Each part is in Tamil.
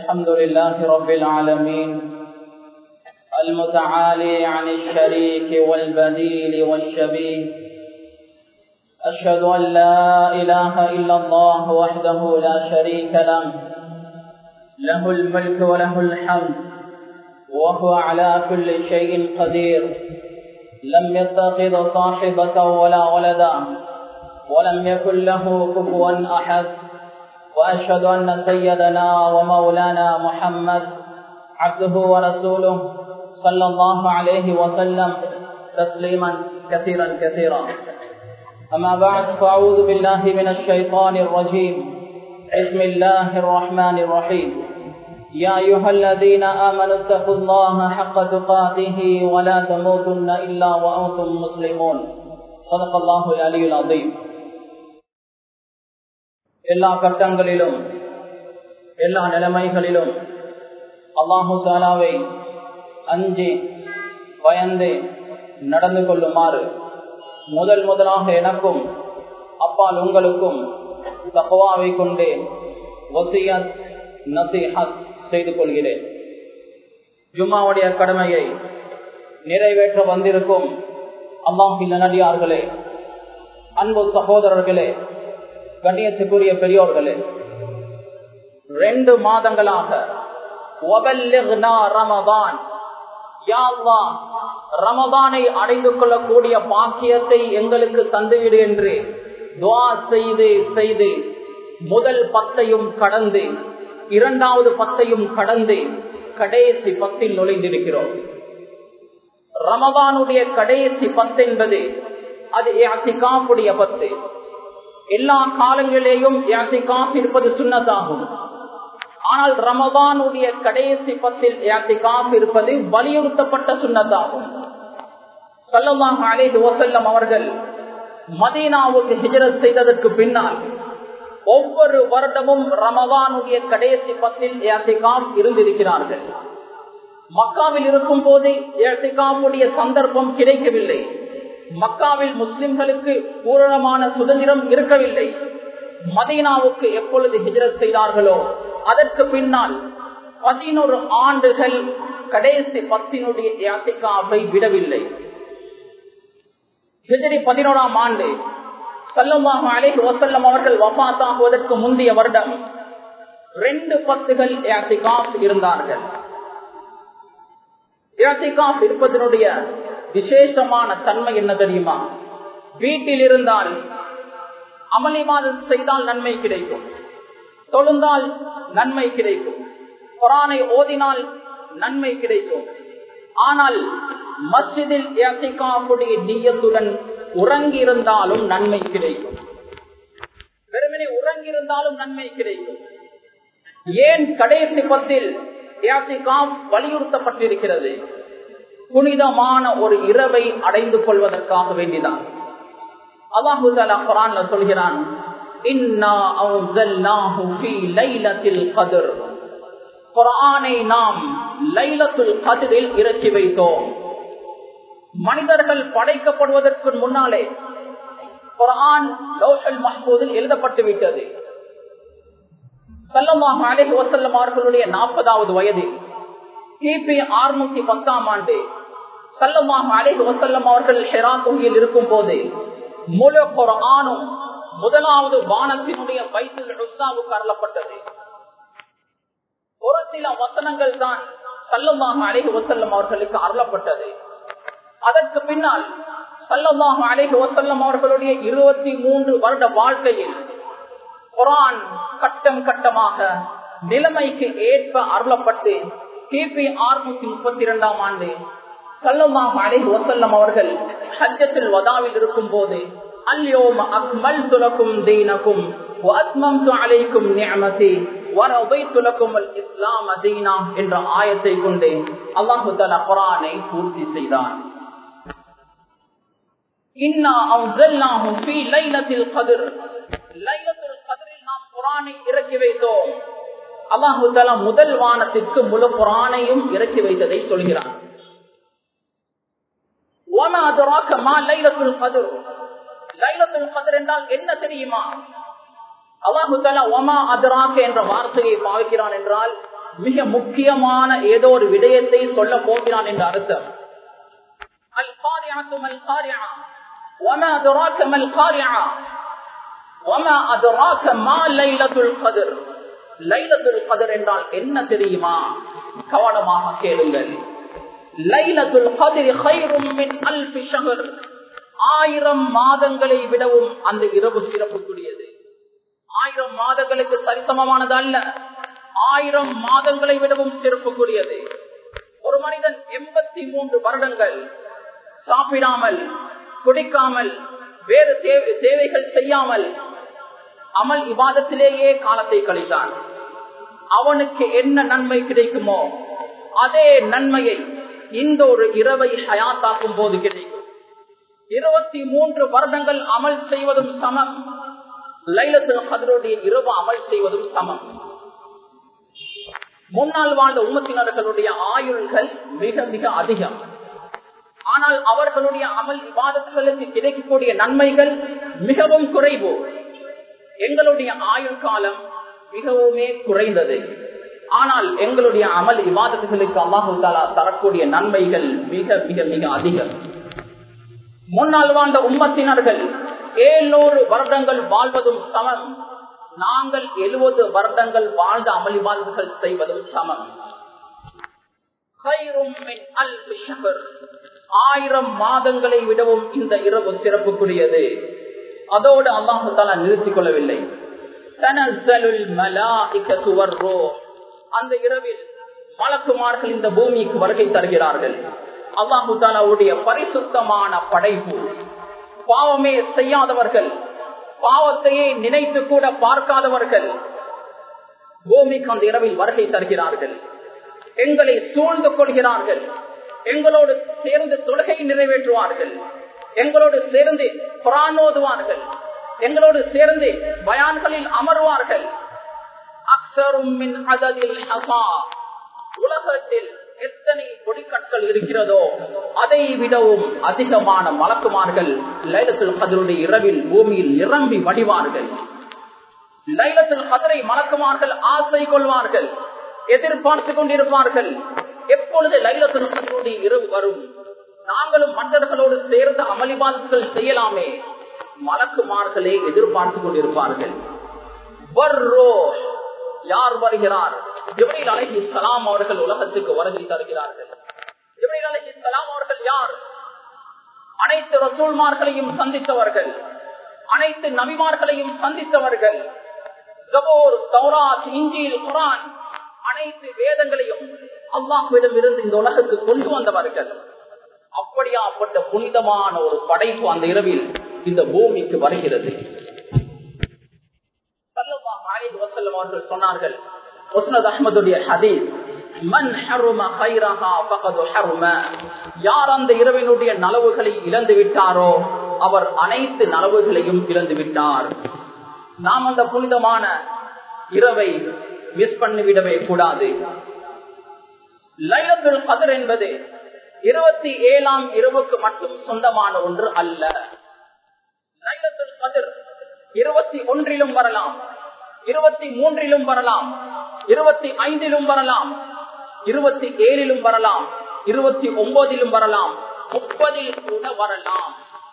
الحمد لله رب العالمين المتعالي عن الشريك والبديل والشبيه أشهد أن لا إله إلا الله وحده لا شريك له له الملك وله الحمد وهو على كل شيء قدير لم يتخذ صاحبة ولا ولدا ولم يكن له كفوا أحد وأشهد أن سيدنا ومولانا محمد عبده ورسوله صلى الله عليه وسلم تسليما كثيرا كثيرا أما بعد فأعوذ بالله من الشيطان الرجيم بسم الله الرحمن الرحيم يا أيها الذين آمنوا اتقوا الله حق تقاته ولا تموتن إلا وأنتم مسلمون صدق الله العلي العظيم எல்லா கட்டங்களிலும் எல்லா நிலைமைகளிலும் அல்லாஹு தாலாவை அஞ்சி பயந்து நடந்து கொள்ளுமாறு முதல் முதலாக எனக்கும் அப்பால் உங்களுக்கும் தகவாவை கொண்டே ஒசியத் நசிஹத் செய்து கொள்கிறேன் ஜும்மாவுடைய கடமையை நிறைவேற்ற வந்திருக்கும் அல்லாஹில் நடிகார்களே அன்பு சகோதரர்களே கண்ணியத்துக்குரிய பெரியோர்களே ரெண்டு மாதங்களாக ரமதான் ரமதானை அடைந்து கொள்ளக்கூடிய பாக்கியத்தை எங்களுக்கு தந்துவிடு என்று துவா செய்து செய்து முதல் பத்தையும் கடந்து இரண்டாவது பத்தையும் கடந்து கடைசி பத்தில் நுழைந்திருக்கிறோம் ரமதானுடைய கடைசி பத்து என்பது அது யாத்திகாப்புடைய பத்து எல்லா காலங்களிலேயும் யாத்திகாப் இருப்பது சுண்ணதாகும் ஆனால் ரமதானுடைய கடைசி பத்தில் யாத்திகாப் இருப்பது வலியுறுத்தப்பட்ட சுண்ணதாகும் சொல்லமாக அலைது ஓசல்லம் அவர்கள் மதீனாவுக்கு ஹிஜரத் செய்ததற்கு பின்னால் ஒவ்வொரு வருடமும் ரமதானுடைய கடைசி பத்தில் ஏத்திகாம் இருந்திருக்கிறார்கள் மக்காவில் இருக்கும் போது ஏத்திகாமுடைய சந்தர்ப்பம் கிடைக்கவில்லை மக்காவில் முஸ்லிம்களுக்கு பூரணமான சுதந்திரம் இருக்கவில்லை மதீனாவுக்கு எப்பொழுது ஹிஜரத் செய்தார்களோ அதற்கு பின்னால் பதினொரு ஆண்டுகள் கடைசி பத்தினுடைய யாத்திகாவை விடவில்லை ஹிஜரி பதினோராம் ஆண்டு சல்லமாக அலேஹி வசல்லம் அவர்கள் வபாத்தாகுவதற்கு முந்தைய வருடம் ரெண்டு பத்துகள் இருந்தார்கள் இருப்பதனுடைய விசேஷமான தன்மை என்ன தெரியுமா வீட்டில் இருந்தால் அமளிவாதம் செய்தால் நன்மை கிடைக்கும் தொழுந்தால் நன்மை கிடைக்கும் குரானை ஓதினால் நன்மை கிடைக்கும் ஆனால் மஸ்ஜிதில் ஏசிகாவுடைய நீயத்துடன் உறங்கியிருந்தாலும் நன்மை கிடைக்கும் வெறுமனே உறங்கியிருந்தாலும் நன்மை கிடைக்கும் ஏன் கடைசி பத்தில் வலியுறுத்தப்பட்டிருக்கிறது புனிதமான ஒரு இரவை அடைந்து கொள்வதற்காக வேண்டிதான் அல்லாஹு குரான் சொல்கிறான் குரானை நாம் லைலத்துல் கதிரில் இறக்கி வைத்தோம் மனிதர்கள் படைக்கப்படுவதற்கு முன்னாலே குரான் லோஷல் மஹ்பூதில் எழுதப்பட்டு விட்டது சல்லமாக அலேஹி வசல்லம் அவர்களுடைய நாற்பதாவது வயதில் கிபி அறுநூத்தி பத்தாம் ஆண்டு சல்லமாக அலேஹி வசல்லம் அவர்கள் ஹெரா தொகையில் இருக்கும் போது முழு குரானும் முதலாவது வானத்தினுடைய வயசில் ருஸ்தாவுக்கு அருளப்பட்டது ஒரு சில வசனங்கள் தான் சல்லமாக அலேஹி வசல்லம் அவர்களுக்கு அருளப்பட்டது அதற்கு பின்னால் சல்லமாக அலேஹி வசல்லம் அவர்களுடைய இருபத்தி மூன்று வருட வாழ்க்கையில் குரான் கட்டம் கட்டமாக நிலைமைக்கு ஏற்ப அருளப்பட்டு கிபி அறுநூத்தி முப்பத்தி இரண்டாம் ஆண்டு சல்லமாக அலேஹி வசல்லம் அவர்கள் ஹஜ்ஜத்தில் வதாவில் இருக்கும் போது اليوم أكملت لكم دينكم وأتممت عليكم نعمتي ورضيت لكم الإسلام دينا என்ற ஆயத்தை கொண்டு அல்லாஹு தஆலா குர்ஆனை பூர்த்தி செய்தான் இன்னா அன்ஸல்னாஹு ஃபீ லைலத்தில் கத்ர் லைலத்துல் கத்ரில் நாம் குர்ஆனை இறக்கி வைத்தோம் அல்லாஹு தஆலா முதல் வானத்திற்கு முழு குர்ஆனையும் இறக்கி வைத்ததை சொல்கிறான் وما أدراك ما ليلة القدر லைலத்துல் கதர் என்றால் என்ன தெரியுமா அல்லாஹு தாலா ஒமா அதராக என்ற வார்த்தையை பாவிக்கிறான் என்றால் மிக முக்கியமான ஏதோ ஒரு விடயத்தை சொல்ல போகிறான் என்ற அர்த்தம் அல் காரியாத்து மல் காரியா وما أدراك ما القارعة وما أدراك ما ليلة القدر லைலத்துல் கதர் என்றால் என்ன தெரியுமா கவனமாக கேளுங்கள் லைலத்துல் கதிர் ஹைரும் மின் அல்பி ஷஹர் ஆயிரம் மாதங்களை விடவும் அந்த இரவு சிறப்புக்குரியது ஆயிரம் மாதங்களுக்கு சரிசமமானது அல்ல ஆயிரம் மாதங்களை விடவும் சிறப்புக்குரியது ஒரு மனிதன் எண்பத்தி மூன்று வருடங்கள் சாப்பிடாமல் குடிக்காமல் வேறு தேவைகள் செய்யாமல் அமல் விவாதத்திலேயே காலத்தை கழித்தான் அவனுக்கு என்ன நன்மை கிடைக்குமோ அதே நன்மையை இந்த ஒரு இரவை ஹயாத்தாக்கும் போது கிடைக்கும் இருபத்தி மூன்று வருடங்கள் அமல் செய்வதும் சமம் லைலத்தில் கதருடைய இரவு அமல் செய்வதும் சமம் முன்னால் வாழ்ந்த உம்மத்தினர்களுடைய ஆயுள்கள் மிக மிக அதிகம் ஆனால் அவர்களுடைய அமல் விவாதங்களுக்கு கிடைக்கக்கூடிய நன்மைகள் மிகவும் குறைவு எங்களுடைய ஆயுள் காலம் மிகவுமே குறைந்தது ஆனால் எங்களுடைய அமல் விவாதத்துகளுக்கு அல்லாஹு தாலா தரக்கூடிய நன்மைகள் மிக மிக மிக அதிகம் முன்னால் வாழ்ந்த உம்மத்தினர்கள் ஏழூறு வருடங்கள் வாழ்வதும் சமம் நாங்கள் எழுபது வருடங்கள் வாழ்ந்த அமல் விவாதங்கள் செய்வதும் சமம் ஆயிரம் மாதங்களை விடவும் இந்த இரவு சிறப்புக்குரியது அதோடு அல்லாஹு தாலா நிறுத்திக் கொள்ளவில்லை அந்த இரவில் மலக்குமார்கள் இந்த பூமிக்கு வருகை தருகிறார்கள் அல்லாஹு தாலாவுடைய பரிசுத்தமான படைப்பு பாவமே செய்யாதவர்கள் பாவத்தையே நினைத்து கூட பார்க்காதவர்கள் பூமிக்கு அந்த இரவில் வருகை தருகிறார்கள் எங்களை சூழ்ந்து கொள்கிறார்கள் எங்களோடு சேர்ந்து தொழுகை நிறைவேற்றுவார்கள் எங்களோடு சேர்ந்து குரான் ஓதுவார்கள் எங்களோடு சேர்ந்து பயான்களில் அமர்வார்கள் உலகத்தில் எத்தனை கொடிக்கற்கள் இருக்கிறதோ அதை விடவும் அதிகமான மலக்குமார்கள் லைலத்தில் கதருடைய இரவில் பூமியில் நிரம்பி வடிவார்கள் லைலத்தில் கதரை மலக்குமார்கள் ஆசை கொள்வார்கள் எதிர்பார்த்து கொண்டிருப்பார்கள் எப்பொழுது லைலத்தில் கதருடைய இரவு வரும் நாங்களும் மற்றவர்களோடு சேர்ந்த அமளிபாதங்கள் செய்யலாமே மலக்குமார்களே எதிர்பார்த்து கொண்டிருப்பார்கள் யார் வருகிறார் ஜிப்ரீல் அலஹி சலாம் அவர்கள் உலகத்துக்கு வருகை தருகிறார்கள் ஜிப்ரீல் அலஹி சலாம் அவர்கள் யார் அனைத்து ரசூல்மார்களையும் சந்தித்தவர்கள் அனைத்து நபிமார்களையும் சந்தித்தவர்கள் ஜபோர் தௌராத் இஞ்சில் குரான் அனைத்து வேதங்களையும் அல்லாஹ்விடம் இருந்து இந்த உலகுக்கு கொண்டு வந்தவர்கள் அப்படியாப்பட்ட புனிதமான ஒரு படைப்பு அந்த இரவில் இந்த பூமிக்கு வருகிறது அவர்கள் சொன்னார்கள் அஹமதுடைய ஹதீஸ் மன் யார் அந்த இரவினுடைய நலவுகளை இழந்து விட்டாரோ அவர் அனைத்து நலவுகளையும் இழந்து விட்டார் நாம் அந்த புனிதமான இரவை மிஸ் பண்ணிவிடவே கூடாது லைலத்துல் கதர் என்பது இருபத்தி ஏழாம் இரவுக்கு மட்டும் சொந்தமான ஒன்று அல்ல லைலத்துல் கதிர் இருபத்தி ஒன்றிலும் வரலாம் இருபத்தி மூன்றிலும் வரலாம் இருபத்தி ஐந்திலும் வரலாம் இருபத்தி ஏழிலும் வரலாம் இருபத்தி ஒன்பதிலும் வரலாம் முப்பதில் கூட வரலாம்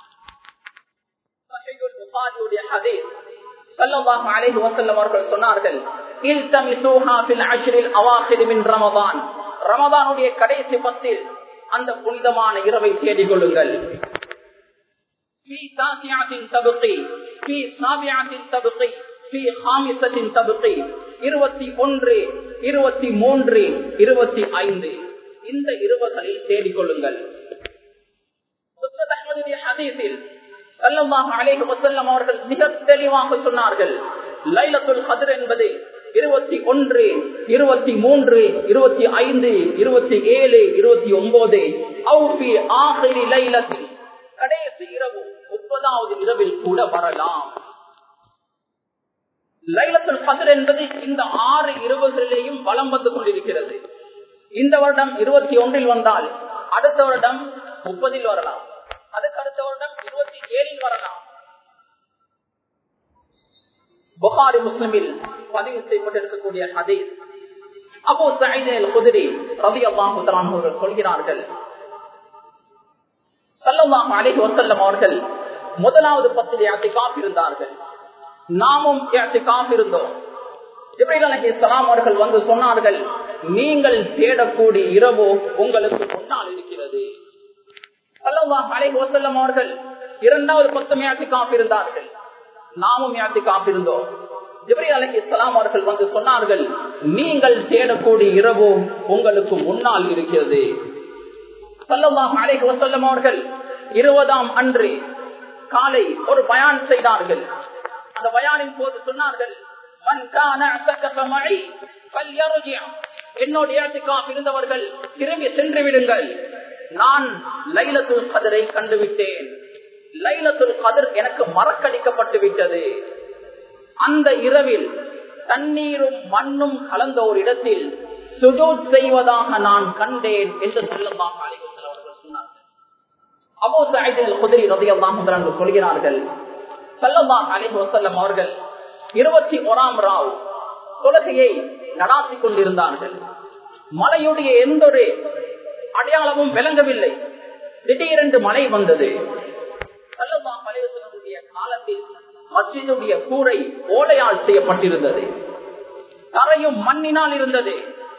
சொன்னார்கள் ரமதானுடைய கடைசி பத்தில் அந்த புனிதமான இரவை தேடிக் கொள்ளுங்கள் இருபத்தி ஒன்று இருபத்தி மூன்று இருபத்தி ஐந்து இந்த இரவுகளில் தேடிக் கொள்ளுங்கள் அவர்கள் மிக தெளிவாக சொன்னார்கள் லைலத்துல் கதிர் என்பது இருபத்தி ஒன்று இருபத்தி மூன்று இருபத்தி ஐந்து இருபத்தி ஏழு இருபத்தி ஒன்பது கடைசி இரவு முப்பதாவது இரவில் கூட வரலாம் லைலத்துல் கதிர் என்பது இந்த ஆறு இரவுகளிலேயும் வளம் வந்து கொண்டிருக்கிறது இந்த வருடம் இருபத்தி ஒன்றில் வந்தால் அடுத்த வருடம் முப்பதில் வரலாம் அதுக்கு அடுத்த வருடம் இருபத்தி ஏழில் வரலாம் புகாரி முஸ்லிமில் பதிவு செய்யப்பட்டிருக்கக்கூடிய ஹதீஸ் அப்போ சைதல் குதிரை ரவி அல்லாஹுத்தலான் அவர்கள் சொல்கிறார்கள் சல்லல்லாஹு அலைஹி வஸல்லம் அவர்கள் முதலாவது பத்தில் இஅ்திகாஃப் இருந்தார்கள் நாமும் இஅ்திகாஃப் இருந்தோம் ஜிப்ரீல் அலைஹிஸ்ஸலாம் அவர்கள் வந்து சொன்னார்கள் நீங்கள் தேடக்கூடிய இரவு உங்களுக்கு முன்னால் இருக்கிறது சல்லல்லாஹு அலைஹி வஸல்லம் அவர்கள் இரண்டாவது பத்து இஅ்திகாஃப் இருந்தார்கள் நாமும் இஅ்திகாஃப் இருந்தோம் ஜிப்ரீல் அலைஹிஸ்ஸலாம் அவர்கள் வந்து சொன்னார்கள் நீங்கள் தேடக்கூடிய இரவு உங்களுக்கு முன்னால் இருக்கிறது சல்லல்லாஹு அலைஹி வஸல்லம் அவர்கள் இருபதாம் அன்று காலை ஒரு பயான் செய்தார்கள் அந்த பயானின் போது சொன்னார்கள் மன் கான அசக்கஃப மஇ ஃபல்யர்ஜி என்னோட இஅ்திகாஃப் இருந்தவர்கள் திரும்பி சென்று விடுங்கள் நான் லைலத்துல் கதரை கண்டுவிட்டேன் லைலத்துல் கதர் எனக்கு மறக்கடிக்கப்பட்டு விட்டது அந்த இரவில் தண்ணீரும் மண்ணும் கலந்த ஒரு இடத்தில் சுஜூத் செய்வதாக நான் கண்டேன் என்று சொல்லமாக அவர்கள் சொன்னார்கள் அபோ சைதில் குதிரை ரதியல்லாஹு சொல்கிறார்கள் சல்லல்லாஹ் அலைஹி வஸல்லம் அவர்கள் இருபத்தி ஓராம் ராவ் தொழுகையை நடாத்தி கொண்டிருந்தார்கள் மலையுடைய எந்த ஒரு அடையாளமும் விளங்கவில்லை திடீரென்று மழை வந்தது சல்லல்லாஹு அலைஹி வஸல்லமுடைய காலத்தில் மஸ்ஜிதுடைய கூரை ஓலையால் செய்யப்பட்டிருந்தது தரையும் மண்ணினால் இருந்தது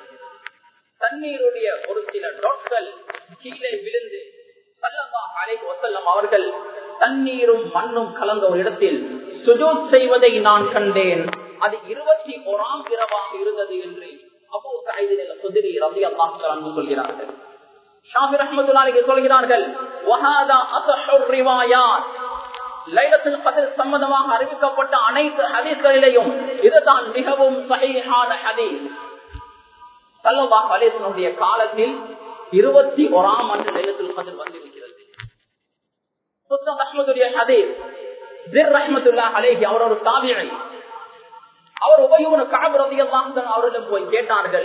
தண்ணீருடைய ஒரு சில டொட்கள் கீழே விழுந்து சல்லல்லாஹு அலைஹி வஸல்லம் அவர்கள் தண்ணீரும் மண்ணும் கலந்த ஒரு இடத்தில் சுஜூத் செய்வதை நான் கண்டேன் அது இருபத்தி ஓராம் இரவாக இருந்தது என்று அபூ சயீத் அல்-குத்ரி ரலியல்லாஹு அன்ஹு சொல்கிறார்கள் ஷாஃபி ரஹ்மத்துல்லாஹி சொல்கிறார்கள் வஹாதா அஸஹுர் ரிவாயாத் லைலத்துல் கத்ர் சம்பந்தமாக அறிவிக்கப்பட்ட அனைத்து ஹதீஸ்களிலேயும் இதுதான் மிகவும் சஹீஹான ஹதீஸ் ஸல்லல்லாஹு அலைஹி வஸல்லம் காலத்தில் இருபத்தி ஓராம் ஆண்டு லைலத்துல் கத்ர் வந்திருக்கிறது முஸ்தத் அஹ்மதுடைய ஹதீஸ் ஜிர் ரஹ்மத்துல்லாஹி அலைஹி அவர் ஒரு தாபிஈ அவர் உபயுபன கஅப் ரலியல்லாஹு அன்ஹு அவர்களிடம் போய் கேட்டார்கள்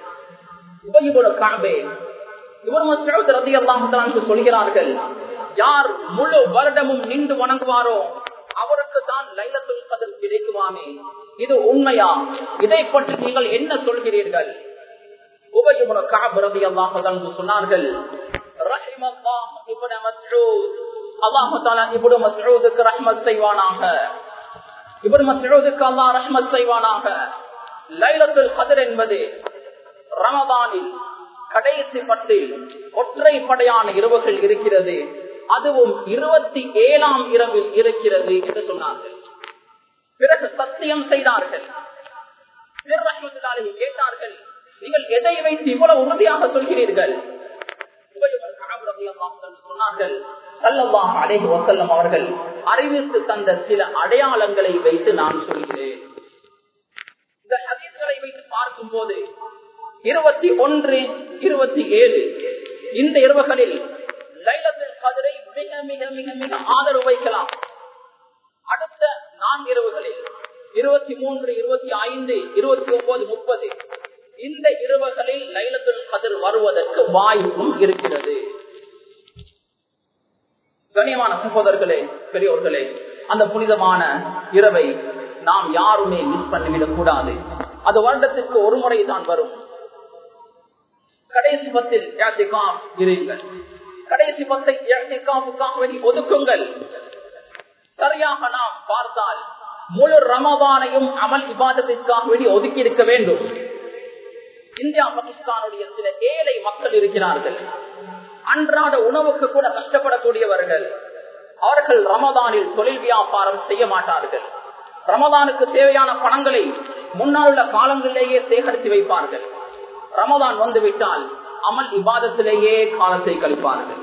உபயுபன கஅபே இவர் மஸ்ஊத் ரலியல்லாஹு அன்ஹு சொல்கிறார்கள் யார் முழு வருடமும் நின்று வணங்குவாரோ அவருக்கு தான் லைலத்துல் கதர் கிடைக்குமாமே இது உண்மையா இதை பற்றி நீங்கள் என்ன சொல்கிறீர்கள் உபயுபன கஅப் ரலியல்லாஹு அன்ஹு சொன்னார்கள் ரஹிமல்லாஹ் இப்னு மஸ்ஊத் அல்லாஹ் தஆலா இப்னு மஸ்ஊதுக்கு ரஹ்மத் செய்வானாக இப்னு மஸ்ஊதுக்கு அல்லாஹ் ரஹ்மத் செய்வானாக லைலத்துல் கத்ர் என்பது ரமதானில் கடைசி பத்தில் ஒற்றைப்படையான இரவுகள் இருக்கிறது அதுவும் இருபத்தி ஏழாம் இரவில் இருக்கிறது என்று சொன்னார்கள் பிறகு சத்தியம் செய்தார்கள் கேட்டார்கள் நீங்கள் எதை வைத்து இவ்வளவு உறுதியாக சொல்கிறீர்கள் சொன்னார்கள் சல்லல்லாஹு அலைஹி வஸல்லம் அவர்கள் அறிவித்து தந்த சில அடையாளங்களை வைத்து நான் சொல்கிறேன் இந்த ஹதீஸ்களை வைத்து பார்க்கும் போது இருபத்தி ஒன்று இருபத்தி ஏழு இந்த இரவுகளில் லைலத்துல் கதிரை மிக மிக மிக மிக ஆதரவு வைக்கலாம் அடுத்த நான்கு இரவுகளில் இருபத்தி மூன்று இருபத்தி ஐந்து இருபத்தி ஒன்பது முப்பது இந்த இரவுகளில் லைலத்துல் கதிர் வருவதற்கு வாய்ப்பும் இருக்கிறது கண்ணியமான சகோதரர்களே பெரியோர்களே அந்த புனிதமான இரவை நாம் யாருமே மிஸ் பண்ணிவிடக் கூடாது அது வருடத்திற்கு ஒரு முறை தான் வரும் கடைசி பத்தில் இருங்கள் கடைசி பத்தை ஒதுக்குங்கள் சரியாக நாம் பார்த்தால் முழு ரமதானையும் அமல் விவாதத்திற்காக வேண்டி ஒதுக்கி இருக்க வேண்டும் இந்தியா பாகிஸ்தானுடைய சில ஏழை மக்கள் இருக்கிறார்கள் அன்றாட உணவுக்கு கூட கஷ்டப்படக்கூடியவர்கள் அவர்கள் ரமதானில் தொழில் வியாபாரம் செய்ய மாட்டார்கள் ரமதானுக்கு தேவையான பணங்களை முன்னால் உள்ள காலங்களிலேயே சேகரித்து வைப்பார்கள் ரமதான் வந்து விட்டால் அமல் இபாதத்திலேயே காலத்தை கழிப்பார்கள்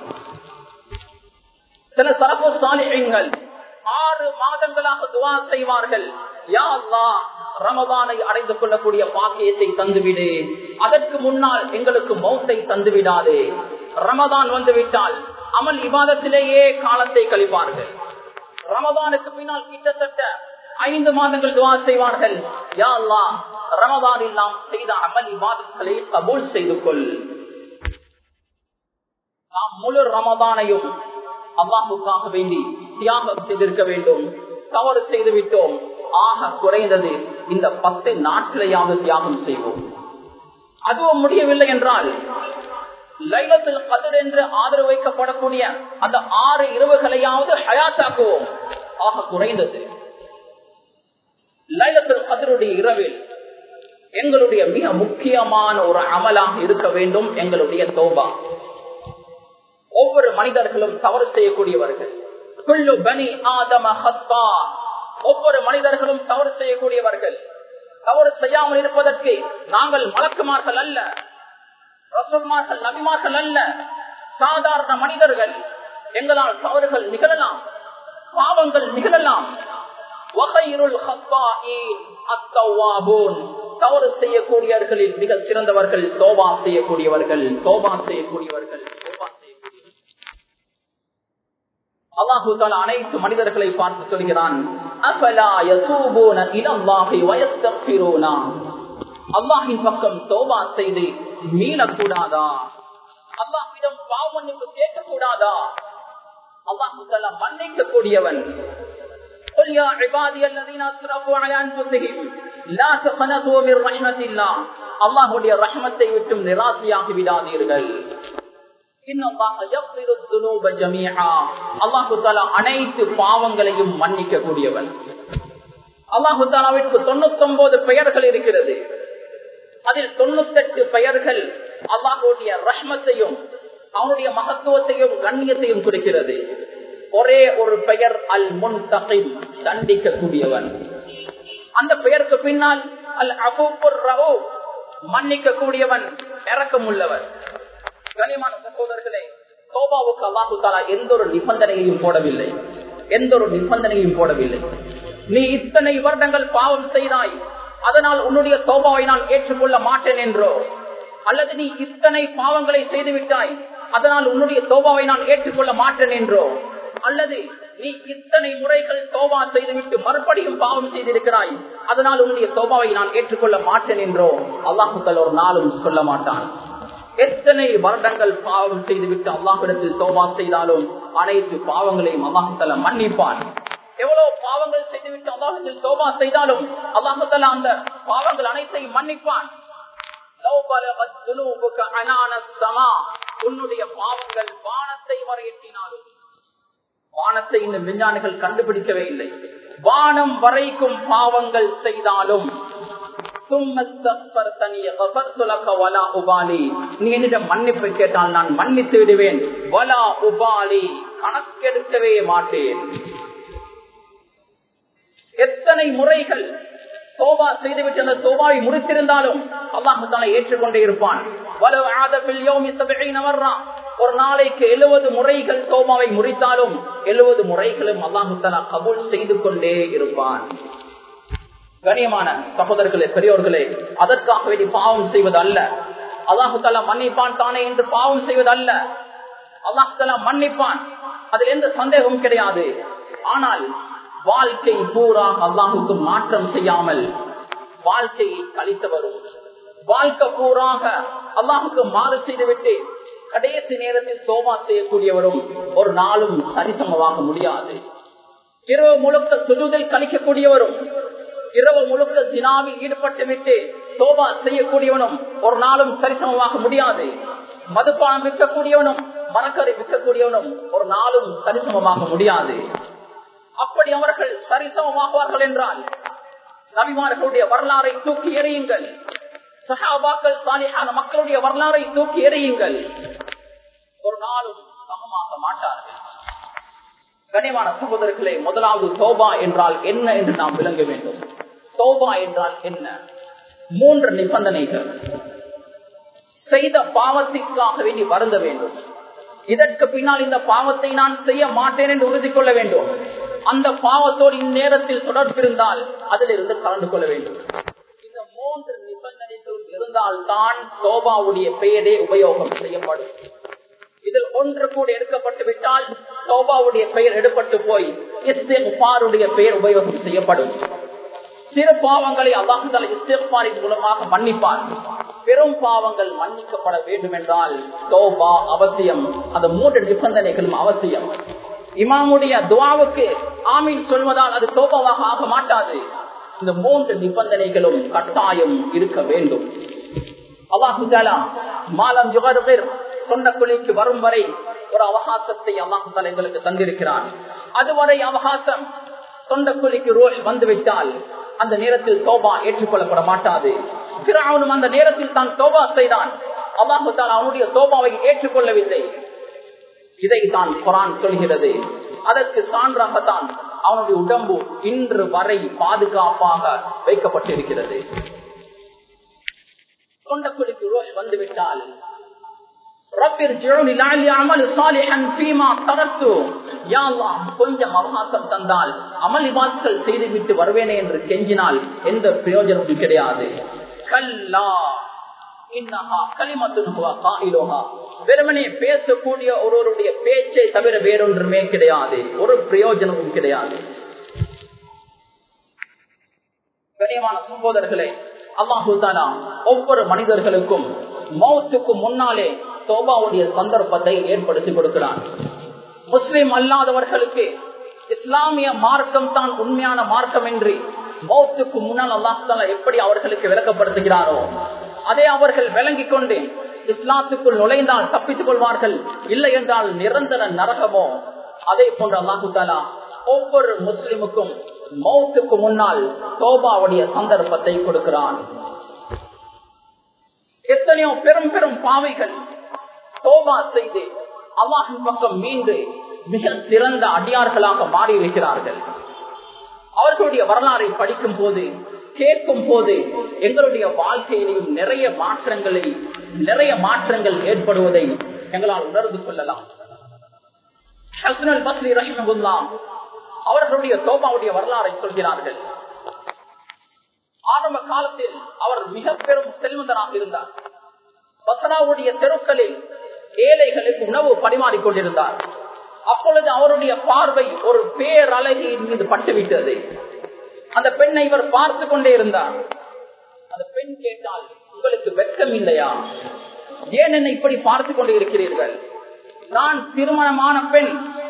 சில சரப்பு சாலிகள் ஆறு மாதங்களாக துவா செய்வார்கள் யா அல்லாஹ் ரமதானை அடைந்து கொள்ளக்கூடிய பாக்கியத்தை தந்துவிடு அதற்கு முன்னால் எங்களுக்கு மௌத்தை தந்துவிடாதே ரமதான் வந்து விட்டால் அமல் இபாதத்திலேயே காலத்தை கழிப்பார்கள் ரமதானுக்கு பின்னால் கிட்டத்தட்ட ஐந்து மாதங்கள் துவா செய்வார்கள் யா அல்லாஹ் ரமதானில் நாம் செய்த அமல் இபாதங்களை கபூல் செய்து கொள் நாம் முழு ரமதானையும் அல்லாஹுக்காக வேண்டி தியாகம் செய்திருக்க வேண்டும் தவறு செய்து விட்டோம் ஆக குறைந்தது இந்த பத்து நாட்களையாவது தியாகம் செய்வோம் அதுவும் முடியவில்லை என்றால் லைலத்தில் கதிர் என்று ஆதரவு வைக்கப்படக்கூடிய அந்த ஆறு இரவுகளையாவது ஹயாத்தாக்குவோம் ஆக குறைந்தது லைலத்தில் கதிருடைய இரவில் எங்களுடைய மிக முக்கியமான ஒரு அமலாக இருக்க வேண்டும் எங்களுடைய தோபா ஒவ்வொரு மனிதர்களும் தவறு செய்யக்கூடியவர்கள் குள்ளு பனி ஆதம ஹத்தா ஒவ்வொரு மனிதர்களும் தவறு செய்யக்கூடியவர்கள் தவறு செய்யாமல் இருப்பதற்கு நாங்கள் மலக்குமார்கள் அல்ல ரசூல்மார்கள் நபிமார்கள் அல்ல சாதாரண மனிதர்கள் எங்களால் தவறுகள் நிகழலாம் பாவங்கள் நிகழலாம் தவறு செய்யக்கூடியவர்களில் மிக சிறந்தவர்கள் தோபா செய்யக்கூடியவர்கள் தோபா செய்யக்கூடியவர்கள் தோபா செய்யக்கூடியவர்கள் அல்லாஹு தாலா அனைத்து மனிதர்களை பார்த்து சொல்கிறான் அல்லாஹின் பக்கம் தோபா செய்து மீளக்கூடாதா அல்லாஹிடம் பாவமன்னிப்பு கேட்கக்கூடாதா அல்லாஹு தாலா மன்னிக்க கூடியவன் قل يا عبادي الذين اسرفوا على انفسهم لا تقنطوا من رحمه الله அல்லாஹ்வுடைய ரஹ்மத்தை விட்டும் நிராசையாகி விடாதீர்கள் அனைத்து பாவங்களையும் மன்னிக்க கூடியவன் அல்லாஹு தாலாவிற்கு தொண்ணூத்தி ஒன்பது பெயர்கள் இருக்கிறது அதில் தொண்ணூத்தெட்டு பெயர்கள் அல்லாஹுடைய ரஹ்மத்தையும் அவனுடைய மகத்துவத்தையும் கண்ணியத்தையும் குறிக்கிறது ஒரே ஒரு பெயர் அல் முன் தகைம் தண்டிக்கக்கூடியவன் அந்த பெயருக்கு பின்னால் அல் அபூபுர் ரவு மன்னிக்க கூடியவன் இறக்கம் உள்ளவர் கனிமான சகோதரர்களே சோபாவுக்கு அல்லாஹு தாலா எந்த ஒரு நிபந்தனையையும் போடவில்லை எந்த ஒரு நிபந்தனையும் போடவில்லை நீ இத்தனை வருடங்கள் பாவம் செய்தாய் அதனால் உன்னுடைய சோபாவை நான் ஏற்றுக்கொள்ள மாட்டேன் என்றோ அல்லது நீ இத்தனை பாவங்களை செய்துவிட்டாய் அதனால் உன்னுடைய சோபாவை நான் ஏற்றுக்கொள்ள மாட்டேன் என்றோ அல்லது நீ இத்தனை முறைகள் சோபா செய்துவிட்டு மறுபடியும் பாவம் செய்திருக்கிறாய் அதனால் உன்னுடைய சோபாவை நான் ஏற்றுக்கொள்ள மாட்டேன் என்றோ அல்லாஹுக்கள் ஒரு நாளும் சொல்ல மாட்டான் எத்தனை வருடங்கள் பாவம் செய்துவிட்டு அல்லாஹிடத்தில் சோபா செய்தாலும் அனைத்து பாவங்களையும் அல்லாஹுத்தல மன்னிப்பான் எவ்வளவு பாவங்கள் செய்துவிட்டு அல்லாஹத்தில் சோபா செய்தாலும் அல்லாஹுத்தல அந்த பாவங்கள் அனைத்தையும் மன்னிப்பான் உன்னுடைய பாவங்கள் வானத்தை வரையற்றினாலும் வானத்தை இந்த விஞ்ஞானிகள் கண்டுபிடிக்கவே இல்லை வானம் வரைக்கும் பாவங்கள் செய்தாலும் நீ என்னிடம் மன்னிப்பு கேட்டால் நான் மன்னித்து விடுவேன் வலா உபாலி கணக்கெடுக்கவே மாட்டேன் எத்தனை முறைகள் சோபா செய்துவிட்டு அந்த சோபாவை முடித்திருந்தாலும் அல்லாஹால ஏற்றுக்கொண்டே இருப்பான் ஒரு நாளைக்கு எழுபது முறைகள் சோபாவை முறித்தாலும் எழுபது முறைகளும் அல்லாஹுத்தலா கபூல் செய்து கொண்டே இருப்பான் கணியமான சகோதரர்களே பெரியோர்களே அதற்காக வேண்டி பாவம் செய்வது அல்ல அல்லாஹுத்தலா மன்னிப்பான் தானே என்று பாவம் செய்வது அல்ல அல்லாஹுத்தலா மன்னிப்பான் அதில் எந்த சந்தேகமும் கிடையாது ஆனால் வாழ்க்கை பூரா அல்லாஹுக்கு மாற்றம் செய்யாமல் வாழ்க்கையை கழித்து வரும் வாழ்க்கை பூராக அல்லாஹுக்கு மாறு செய்துவிட்டு கடைசி நேரத்தில் சோமா செய்யக்கூடியவரும் ஒரு நாளும் சரிசமமாக முடியாது இரவு முழுக்க சுடுதல் கழிக்கக்கூடியவரும் இரவு முழுக்க தினாவில் ஈடுபட்டு விட்டு சோபா செய்யக்கூடியவனும் ஒரு நாளும் சரிசமமாக முடியாது மதுப்பானம் விற்கக்கூடியவனும் மரக்கரை விற்கக்கூடியவனும் ஒரு நாளும் சரிசமமாக முடியாது அப்படி அவர்கள் சரிசமமாகுவார்கள் என்றால் நபிமார்களுடைய வரலாறை தூக்கி எறியுங்கள் சகாபாக்கள் சாலியான மக்களுடைய வரலாறை தூக்கி எறியுங்கள் ஒரு நாளும் சமமாக மாட்டார்கள் கனிவான சகோதரர்களே முதலாவது சோபா என்றால் என்ன என்று நாம் விளங்க வேண்டும் சோபா என்றால் என்ன மூன்று நிபந்தனைகள் செய்த பாவத்திற்காக வேண்டி வருந்த வேண்டும் இதற்கு பின்னால் இந்த பாவத்தை நான் செய்ய மாட்டேன் என்று உறுதி கொள்ள வேண்டும் அந்த பாவத்தோடு இந்நேரத்தில் தொடர்பு இருந்தால் அதில் இருந்து கலந்து கொள்ள வேண்டும் இந்த மூன்று நிபந்தனைகளும் இருந்தால் தான் சோபாவுடைய பெயரே உபயோகம் செய்யப்படும் இதில் ஒன்று கூட எடுக்கப்பட்டு விட்டால் சோபாவுடைய பெயர் எடுப்பட்டு போய் இஸ்திஃபாருடைய பெயர் உபயோகம் செய்யப்படும் சிறு பாவங்களை அல்லாஹால இஸ்திஃபாரின் மூலமாக மன்னிப்பார் பெரும் பாவங்கள் மன்னிக்கப்பட வேண்டும் என்றால் சோபா அவசியம் அந்த மூன்று நிபந்தனைகளும் அவசியம் இமாமுடைய துவாவுக்கு ஆமீன் சொல்வதால் அது சோபாவாக ஆக மாட்டாது இந்த மூன்று நிபந்தனைகளும் கட்டாயம் இருக்க வேண்டும் அல்லாஹு மாலம் ஜுகர் சொந்த குழிக்கு வரும் வரை ஒரு அவகாசத்தை அல்லாஹு எங்களுக்கு தந்திருக்கிறான் அதுவரை அவகாசம் சொந்த குழிக்கு ரோஷ் வந்துவிட்டால் அந்த நேரத்தில் தோபா ஏற்றுக்கொள்ளப்பட மாட்டாது அவனும் அந்த நேரத்தில் தான் தோபா செய்தான் அல்லாஹு அவனுடைய தோபாவை ஏற்றுக்கொள்ளவில்லை இதை தான் குரான் சொல்கிறது அதற்கு சான்றாகத்தான் அவனுடைய உடம்பு இன்று வரை பாதுகாப்பாக வைக்கப்பட்டிருக்கிறது தொண்டக்குழிக்கு ரோஷ் வந்துவிட்டால் கொஞ்சம் அவகாசம் தந்தால் அமல் இவாத்கள் செய்துவிட்டு வருவேனே என்று கெஞ்சினால் எந்த பிரயோஜனமும் கிடையாது கல்லா வெறுமனே பேசக்கூடிய ஒருவருடைய பேச்சை தவிர வேறொன்றுமே கிடையாது ஒரு பிரயோஜனமும் கிடையாது கனியமான சகோதரர்களே அல்லாஹு தாலா ஒவ்வொரு மனிதர்களுக்கும் மௌத்துக்கு முன்னாலே தோபாவுடைய சந்தர்ப்பத்தை ஏற்படுத்தி கொடுக்கிறான் முஸ்லிம் அல்லாதவர்களுக்கு இஸ்லாமிய மார்க்கம் தான் உண்மையான மார்க்கம் என்று மௌத்துக்கு முன்னால் அல்லாஹால எப்படி அவர்களுக்கு விளக்கப்படுத்துகிறாரோ அதை அவர்கள் விளங்கிக் கொண்டு இஸ்லாத்துக்குள் நுழைந்தால் தப்பித்துக் கொள்வார்கள் இல்லை என்றால் நிரந்தர நரகமோ அதே போன்ற அல்லாஹு தாலா ஒவ்வொரு முஸ்லிமுக்கும் மௌத்துக்கு முன்னால் தோபாவுடைய சந்தர்ப்பத்தை கொடுக்கிறான் எத்தனையோ பெரும் பெரும் பாவைகள் தோபா செய்து அல்லாஹின் பக்கம் மீண்டு மிக சிறந்த அடியார்களாக மாறி இருக்கிறார்கள் அவர்களுடைய வரலாறை படிக்கும் போது கேட்கும் போது எங்களுடைய வாழ்க்கையிலையும் நிறைய மாற்றங்களை நிறைய மாற்றங்கள் ஏற்படுவதை எங்களால் உணர்ந்து கொள்ளலாம் பஸ்ரி ரஹிமகுல்லா அவர்களுடைய தோபாவுடைய வரலாறை சொல்கிறார்கள் ஆரம்ப காலத்தில் அவர் மிக பெரும் செல்வந்தராக இருந்தார் பசனாவுடைய தெருக்களில் ஏழைகளுக்கு உணவு பரிமாறிக் கொண்டிருந்தார் அப்பொழுது அவருடைய பார்வை ஒரு பேரழகியின் மீது பட்டுவிட்டது அந்த பெண்ணை இவர் பார்த்து கொண்டே இருந்தார் அந்த பெண் கேட்டால் உங்களுக்கு வெட்கம் இல்லையா ஏன் என்னை இப்படி பார்த்து கொண்டே இருக்கிறீர்கள் நான் திருமணமான பெண்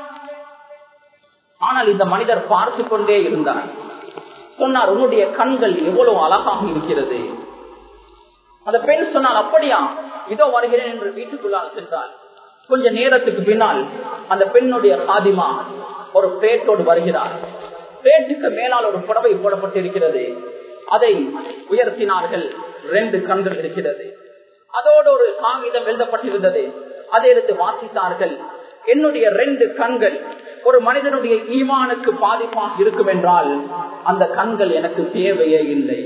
ஆனால் இந்த மனிதர் பார்த்து கொண்டே இருந்தார் சொன்னார் உன்னுடைய கண்கள் எவ்வளவு அழகாக இருக்கிறது அந்த பெண் சொன்னால் அப்படியா இதோ வருகிறேன் என்று வீட்டுக்குள்ளால் சென்றால் கொஞ்ச நேரத்துக்கு பின்னால் அந்த பெண்ணுடைய சாதிமா ஒரு பேட்டோடு வருகிறார் பேட்டுக்கு மேலால் ஒரு புடவை போடப்பட்டிருக்கிறது அதை உயர்த்தினார்கள் ரெண்டு கண்கள் இருக்கிறது அதோடு ஒரு காகிதம் எழுதப்பட்டிருந்தது அதை எடுத்து வாசித்தார்கள் என்னுடைய ரெண்டு கண்கள் ஒரு மனிதனுடைய ஈமானுக்கு பாதிப்பாக இருக்கும் என்றால் அந்த கண்கள் எனக்கு தேவையே இல்லை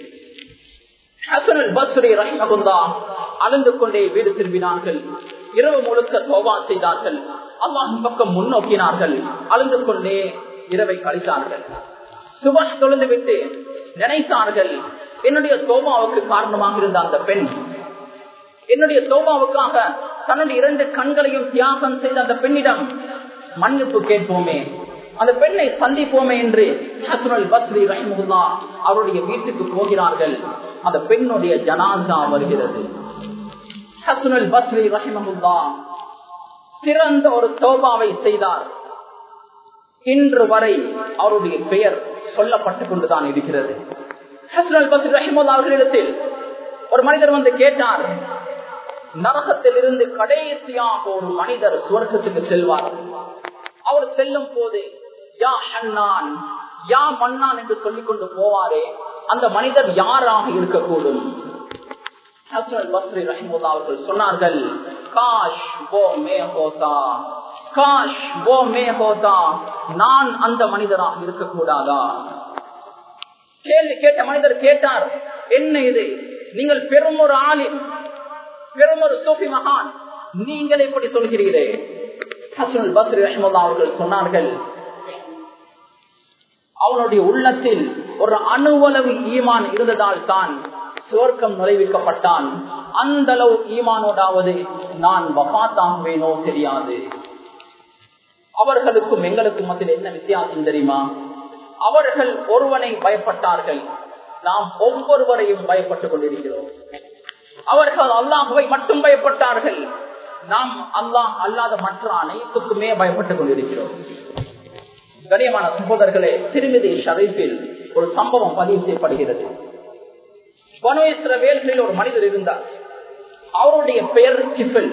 அழுந்து கொண்டே வீடு திரும்பினார்கள் இரவு முழுக்க தோவா செய்தார்கள் அல்லாஹின் பக்கம் முன்னோக்கினார்கள் அழுந்து கொண்டே இரவை கழித்தார்கள் சுபாஷ் தொழுந்து விட்டு நினைத்தார்கள் என்னுடைய தோபாவுக்கு காரணமாக இருந்த அந்த பெண் என்னுடைய தோபாவுக்காக தன்னுடைய இரண்டு கண்களையும் தியாகம் செய்த அந்த பெண்ணிடம் மன்னிப்பு கேட்போமே அந்த பெண்ணை சந்திப்போமே என்று ஹசனுல் பஸ்ரி ரஹிமுல்லா அவருடைய வீட்டுக்கு போகிறார்கள் அந்த பெண்ணுடைய ஜனாசா வருகிறது ஹசனுல் பஸ்ரி ரஹிமமுல்லா சிறந்த ஒரு தோபாவை செய்தார் இன்று வரை அவருடைய பெயர் சொல்லப்பட்டுக் கொண்டுதான் இருக்கிறது ஹசனுல் பஸ்ரி ரஹிமுல்லா அவர்களிடத்தில் ஒரு மனிதர் வந்து கேட்டார் நரகத்தில் இருந்து கடைசியாக ஒரு மனிதர் சுவர்க்கத்துக்கு செல்வார் அவர் செல்லும் போது யா ஹன்னான் யா மன்னான் என்று சொல்லிக் கொண்டு போவாரே அந்த மனிதர் யாராக இருக்கக்கூடும் அவர்கள் சொன்னார்கள் காஷ் ஓ மே ஹோதா காஷ் ஓ மே ஹோதா நான் அந்த மனிதராக இருக்கக்கூடாதா கேள்வி கேட்ட மனிதர் கேட்டார் என்ன இது நீங்கள் பெரும் ஒரு ஆலிம் பெரும் ஒரு சூஃபி மகான் நீங்கள் எப்படி சொல்கிறீர்களே ஹசனுல் பத்ரி ரஹ்மல்லா அவர்கள் சொன்னார்கள் அவனுடைய உள்ளத்தில் ஒரு அணுவளவு ஈமான் இருந்ததால் தான் சுவர்க்கம் நுழைவிக்கப்பட்டான் அந்த அளவு ஈமானோடாவது நான் வபாத்தாகுவேனோ தெரியாது அவர்களுக்கும் எங்களுக்கும் மத்தியில் என்ன வித்தியாசம் தெரியுமா அவர்கள் ஒருவனை பயப்பட்டார்கள் நாம் ஒவ்வொருவரையும் பயப்பட்டுக் கொண்டிருக்கிறோம் அவர்கள் அல்லாஹுவை மட்டும் பயப்பட்டார்கள் நாம் அல்லாஹ் அல்லாத மற்ற அனைத்துக்குமே பயப்பட்டுக் கொண்டிருக்கிறோம் கனியமான சகோதரர்களே திருமதி ஷரீஃபில் ஒரு சம்பவம் பதிவு செய்யப்படுகிறது வேல்களில் ஒரு மனிதர் இருந்தார் அவருடைய பெயர் கிஃபில்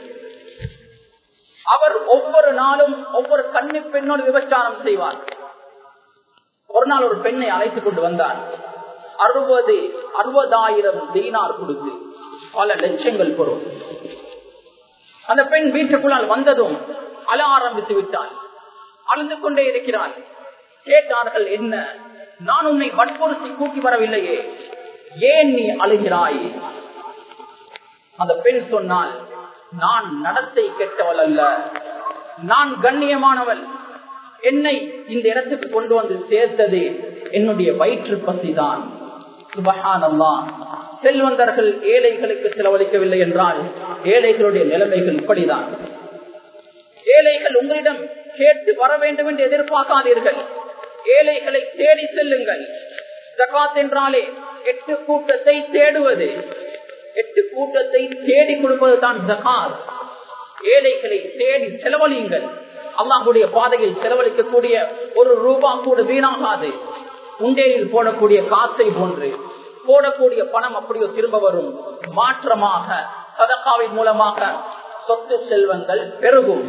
அவர் ஒவ்வொரு நாளும் ஒவ்வொரு கன்னி பெண்ணோடு விபச்சாரம் செய்வார் ஒரு நாள் ஒரு பெண்ணை அழைத்துக் கொண்டு வந்தார் அறுபது அறுபதாயிரம் தீனார் கொடுத்து பல லட்சங்கள் பொருள் அந்த பெண் வீட்டுக்குள்ளால் வந்ததும் அழ ஆரம்பித்து விட்டாள் அழுந்து கொண்டே இருக்கிறாள் கேட்டார்கள் என்ன நான் உன்னை வற்புறுத்தி கூட்டி வரவில்லையே ஏன் நீ அழுகிறாய் அந்த பெண் சொன்னால் நான் நடத்தை கெட்டவள் அல்ல நான் கண்ணியமானவள் என்னை இந்த இடத்துக்கு கொண்டு வந்து சேர்த்தது என்னுடைய வயிற்று பசிதான் சுபஹானல்லா செல்வந்தர்கள் ஏழைகளுக்கு செலவழிக்கவில்லை என்றால் ஏழைகளுடைய நிலைமைகள் இப்படிதான் ஏழைகள் உங்களிடம் கேட்டு வர வேண்டும் என்று எதிர்பார்க்காதீர்கள் ஏழைகளை தேடி செல்லுங்கள் ஜகாத் என்றாலே எட்டு கூட்டத்தை தேடுவது எட்டு கூட்டத்தை தேடி கொடுப்பது தான் ஜகாத் ஏழைகளை தேடி செலவழியுங்கள் அல்லாஹுடைய பாதையில் செலவழிக்கக்கூடிய ஒரு ரூபா கூட வீணாகாது உண்டேலில் போடக்கூடிய காத்தை போன்று போடக்கூடிய பணம் அப்படியோ திரும்ப வரும் மாற்றமாக சதக்காவின் மூலமாக சொத்து செல்வங்கள் பெருகும்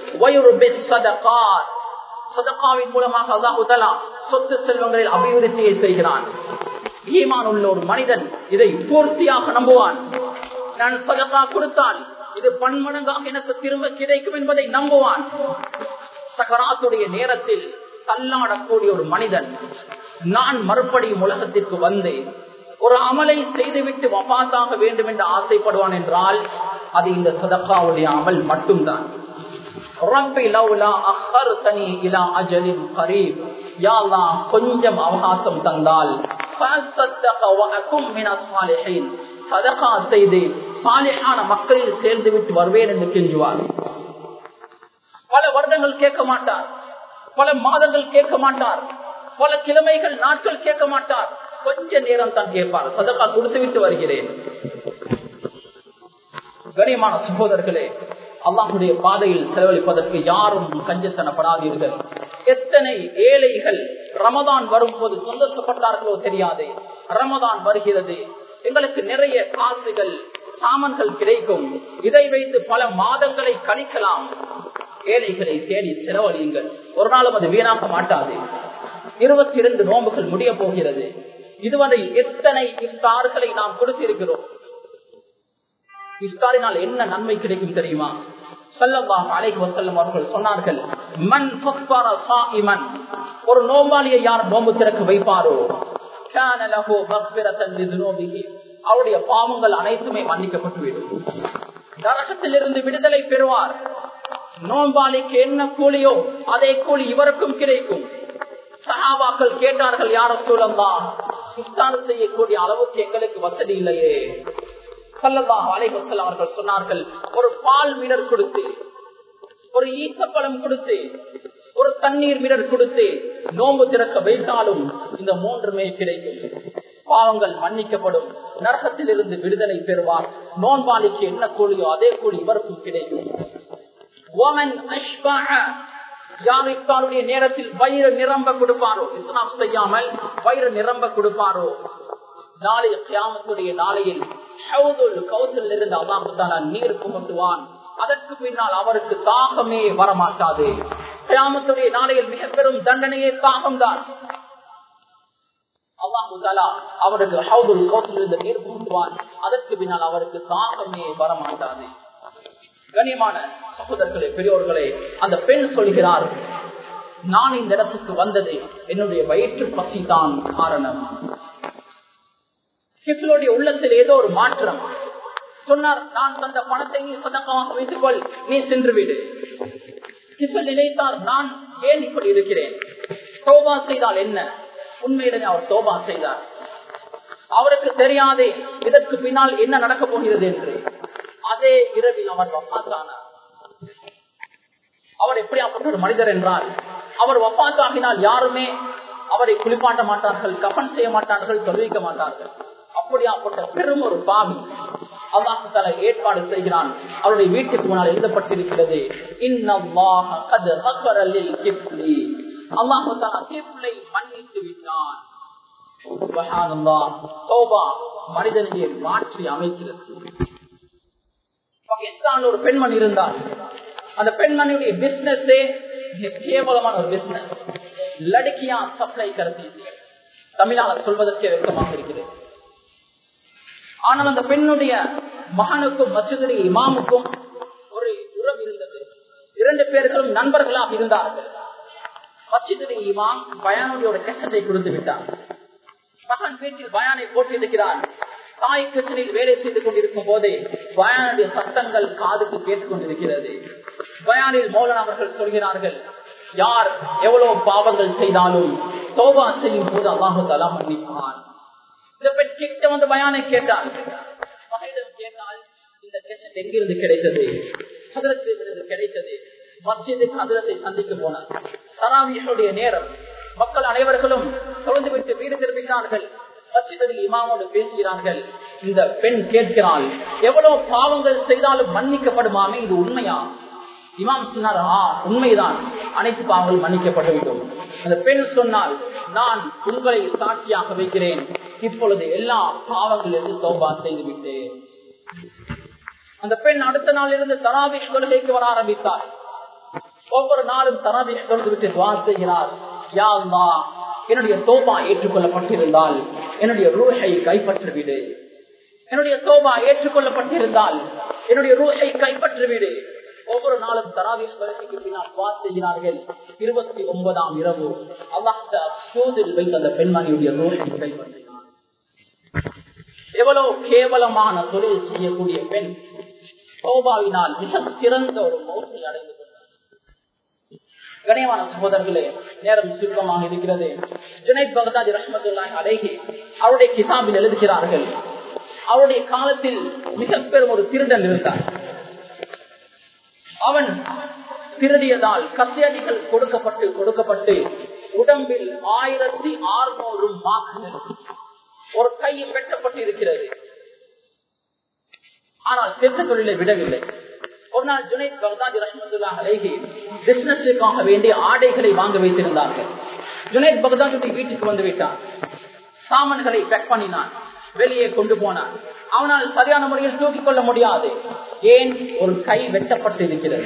சதக்காவின் மூலமாக அல்லாஹுதலா சொத்து செல்வங்களில் அபிவிருத்தியை செய்கிறான் ஈமான் உள்ள ஒரு மனிதன் இதை பூர்த்தியாக நம்புவான் நான் சதக்கா கொடுத்தால் இது பன்மடங்காக எனக்கு திரும்ப கிடைக்கும் என்பதை நம்புவான் சகராத்துடைய நேரத்தில் தள்ளாடக்கூடிய ஒரு மனிதன் நான் மறுபடியும் உலகத்திற்கு வந்து ஒரு அமலை செய்துவிட்டு வபாத்தாக வேண்டும் என்று ஆசைப்படுவான் என்றால் அது இந்த சதக்காவுடைய அமல் மட்டும்தான் கொஞ்சம் அவகாசம் தந்தால் சதகா செய்து சாலிஹான மக்களில் சேர்ந்து விட்டு வருவேன் என்று கெஞ்சுவார் பல வருடங்கள் கேட்க மாட்டார் பல மாதங்கள் கேட்க மாட்டார் பல கிழமைகள் நாட்கள் கேட்க மாட்டார் கொஞ்ச நேரம் தான் கேட்பார் சதகா கொடுத்து விட்டு வருகிறேன் கனியமான சகோதரர்களே அல்லாஹுடைய பாதையில் செலவழிப்பதற்கு யாரும் கஞ்சத்தனப்படாதீர்கள் எத்தனை ஏழைகள் ரமதான் வரும்போது சந்தோஷப்பட்டார்களோ தெரியாது ரமதான் வருகிறது எங்களுக்கு நிறைய காசுகள் சாமன்கள் கிடைக்கும் இதை வைத்து பல மாதங்களை கழிக்கலாம் ஏழைகளை தேடி செலவழியுங்கள் ஒரு நாளும் அது வீணாக மாட்டாது இருபத்தி இரண்டு நோம்புகள் முடிய போகிறது இதுவரை எத்தனை இஃப்தார்களை நாம் கொடுத்திருக்கிறோம் இஃப்தாரினால் என்ன நன்மை கிடைக்கும் தெரியுமா சல்லல்லாஹு அலைஹி வஸல்லம் அவர்கள் சொன்னார்கள் மன் ஃபக்பர சாயிமன் ஒரு நோம்பாளியை யார் நோம்பு திறக்க வைப்பாரோ கான லஹு மக்ஃபிரத்தன் லிதுனூபிஹி அவருடைய பாவங்கள் அனைத்துமே மன்னிக்கப்பட்டுவிடும் நரகத்திலிருந்து விடுதலை பெறுவார் நோம்பாளிக்கு என்ன கூலியோ அதே கூலி இவருக்கும் கிடைக்கும் சஹாபாக்கள் கேட்டார்கள் யார சூழந்தா இஃப்தார் செய்யக்கூடிய அளவுக்கு எங்களுக்கு வசதி இல்லையே சல்லல்லாஹு அலைஹி வஸல்லம் அவர்கள் சொன்னார்கள் ஒரு பால் மிடர் கொடுத்து ஒரு ஈசப்பழம் கொடுத்து ஒரு தண்ணீர் மிடர் கொடுத்து நோம்பு திறக்க வைத்தாலும் இந்த மூன்றுமே கிடைக்கும் பாவங்கள் மன்னிக்கப்படும் நரகத்தில் இருந்து விடுதலை பெறுவார் நோன்பாளிக்கு என்ன கூலியோ அதே கூலி இவருக்கும் கிடைக்கும் யார் இஃப்தாருடைய நேரத்தில் வயிறு நிரம்ப கொடுப்பாரோ இஸ்லாம் செய்யாமல் வயிறு நிரம்ப கொடுப்பாரோ நாளைய கியாமத்துடைய நாளையில் கௌசில் இருந்து அல்லாஹால நீர் குமட்டுவான் அதற்கு பின்னால் அவருக்கு தாகமே வரமாட்டாது கியாமத்துடைய நாளையில் மிக பெரும் தண்டனையே தாகம்தான் அல்லாஹுதாலா அவருக்கு ஹவுதுல் கௌசில் இருந்து நீர் குமட்டுவான் அதற்கு பின்னால் அவருக்கு தாகமே வரமாட்டாது கனியமான சகோதரர்களே பெரியோர்களே அந்த பெண் சொல்கிறார் நான் இந்த இடத்துக்கு வந்தது என்னுடைய வயிற்று பசி தான் காரணம் கிஃபிலுடைய உள்ளத்தில் ஏதோ ஒரு மாற்றம் சொன்னார் நான் தந்த பணத்தை நீ சதக்கமாக வைத்துக் கொள் நீ சென்று விடு கிஃபில் நினைத்தார் நான் ஏன் இப்படி இருக்கிறேன் தோபா செய்தால் என்ன உண்மையிலே அவர் தோபா செய்தார் அவருக்கு தெரியாதே இதற்கு பின்னால் என்ன நடக்கப் போகிறது என்று அதே இரவில் அவர் வப்பாத்தானார் அவர் எப்படியாப்பட்ட ஒரு மனிதர் என்றால் அவர் வப்பாத்தாகினால் யாருமே அவரை குளிப்பாட்ட மாட்டார்கள் கபன் செய்ய மாட்டார்கள் தொழுவிக்க மாட்டார்கள் அப்படியாப்பட்ட பெரும் ஒரு பாவி அல்லாஹால ஏற்பாடு செய்கிறான் அவருடைய வீட்டுக்கு முன்னால் எழுதப்பட்டிருக்கிறது அல்லாஹாலை மன்னித்து விட்டான் மனிதனையை மாற்றி அமைக்கிறது பாகிஸ்தான்ல ஒரு பெண்மணி இருந்தால் அந்த பெண்மணியுடைய பிசினஸே கேவலமான ஒரு பிசினஸ் லடுக்கியா சப்ளை கருதி தமிழால சொல்வதற்கே வெக்கமாக இருக்கிறது ஆனால் அந்த பெண்ணுடைய மகனுக்கும் மற்றதுடைய இமாமுக்கும் ஒரு உறவு இருந்தது இரண்டு பேர்களும் நண்பர்களாக இருந்தார்கள் மச்சிதுடைய இமாம் பயானுடைய ஒரு கஷ்டத்தை கொடுத்து விட்டார் மகன் வீட்டில் பயானை போட்டிருக்கிறார் தாய் கிச்சனில் வேலை செய்து கொண்டிருக்கும் போதே பயானுடைய சத்தங்கள் காதுக்கு கேட்டுக் கொண்டிருக்கிறது பயானில் மௌலன் அவர்கள் சொல்கிறார்கள் யார் எவ்வளவு பாவங்கள் செய்தாலும் சோபா செய்யும் போது அல்லாஹு தலா மன்னிப்பான் இந்த பெண் கிட்ட வந்து பயானை கேட்டால் மகளிடம் கேட்டால் இந்த கெசட் எங்கிருந்து கிடைத்தது சதுரத்திலிருந்து கிடைத்தது மஸ்ஜிதுக்கு அதிரத்தை சந்திக்க போனார் தராவியுடைய நேரம் மக்கள் அனைவர்களும் தொழுந்து விட்டு வீடு திரும்புகிறார்கள் மஸ்ஜிதில் இமாமோடு பேசுகிறார்கள் இந்த பெண் கேட்கிறாள் எவ்வளவு பாவங்கள் செய்தாலும் மன்னிக்கப்படுமாமே இது உண்மையா இமாம் சொன்னார் ஆ உண்மைதான் அனைத்து பாவங்கள் மன்னிக்கப்பட்டு விட்டோம் அந்த பெண் சொன்னால் நான் உங்களை சாட்சியாக வைக்கிறேன் இப்பொழுது எல்லா பாவங்களிலிருந்து தோபா செய்து விட்டேன் அந்த பெண் அடுத்த நாள் இருந்து தராபிஷ் கொள்கைக்கு வர ஆரம்பித்தார் ஒவ்வொரு நாளும் தராபிஷ் தொழுது விட்டு துவா செய்கிறார் யா அல்லாஹ், என்னுடைய தோபா ஏற்றுக்கொள்ளப்பட்டிருந்தால் என்னுடைய ரூஹை கைப்பற்றிவிடு என்னுடைய தோபா ஏற்றுக்கொள்ளப்பட்டிருந்தால் என்னுடைய ரூஹை கைப்பற்றிவிடு ஒவ்வொரு நாளும் தராவிஷ் கொள்கைக்கு பின்னால் துவா செய்கிறார்கள் இருபத்தி ஒன்பதாம் இரவு அல்லாஹ் சூதில் வைத்த அந்த பெண்மணியுடைய ரூஹை கைப்பற்றினார் எவ்வளவு கேவலமான தொழில் செய்யக்கூடிய பெண் சோபாவினால் மிக சிறந்த ஒரு மௌத்தை அடைந்து கொண்டார் கணியமான சகோதரர்களே நேரம் சுருக்கமாக இருக்கிறது ஜுனைத் பகதாதி ரஹமத்துல்லாஹி அலைஹி அவருடைய கிதாபில் எழுதுகிறார்கள் அவருடைய காலத்தில் மிக பெரும் ஒரு திருடன் இருந்தார் அவன் திருடியதால் கசையடிகள் கொடுக்கப்பட்டு கொடுக்கப்பட்டு உடம்பில் ஆயிரத்தி ஆறுநூறு மாக்குகள் ஒரு கை வெட்டப்பட்டு இருக்கிறது ஆனால் திருத்த தொழிலை விடவில்லை ஒரு நாள் ஜுனைத் பகதாதி ரஹமத்துல்லா அலைஹி பிசினஸுக்காக வேண்டிய ஆடைகளை வாங்க வைத்திருந்தார்கள் ஜுனைத் பகதாதுடைய வீட்டுக்கு வந்து விட்டான் சாமான்களை பேக் பண்ணினான் வெளியே கொண்டு போனான் அவனால் சரியான முறையில் தூக்கிக் கொள்ள முடியாது ஏன் ஒரு கை வெட்டப்பட்டு இருக்கிறது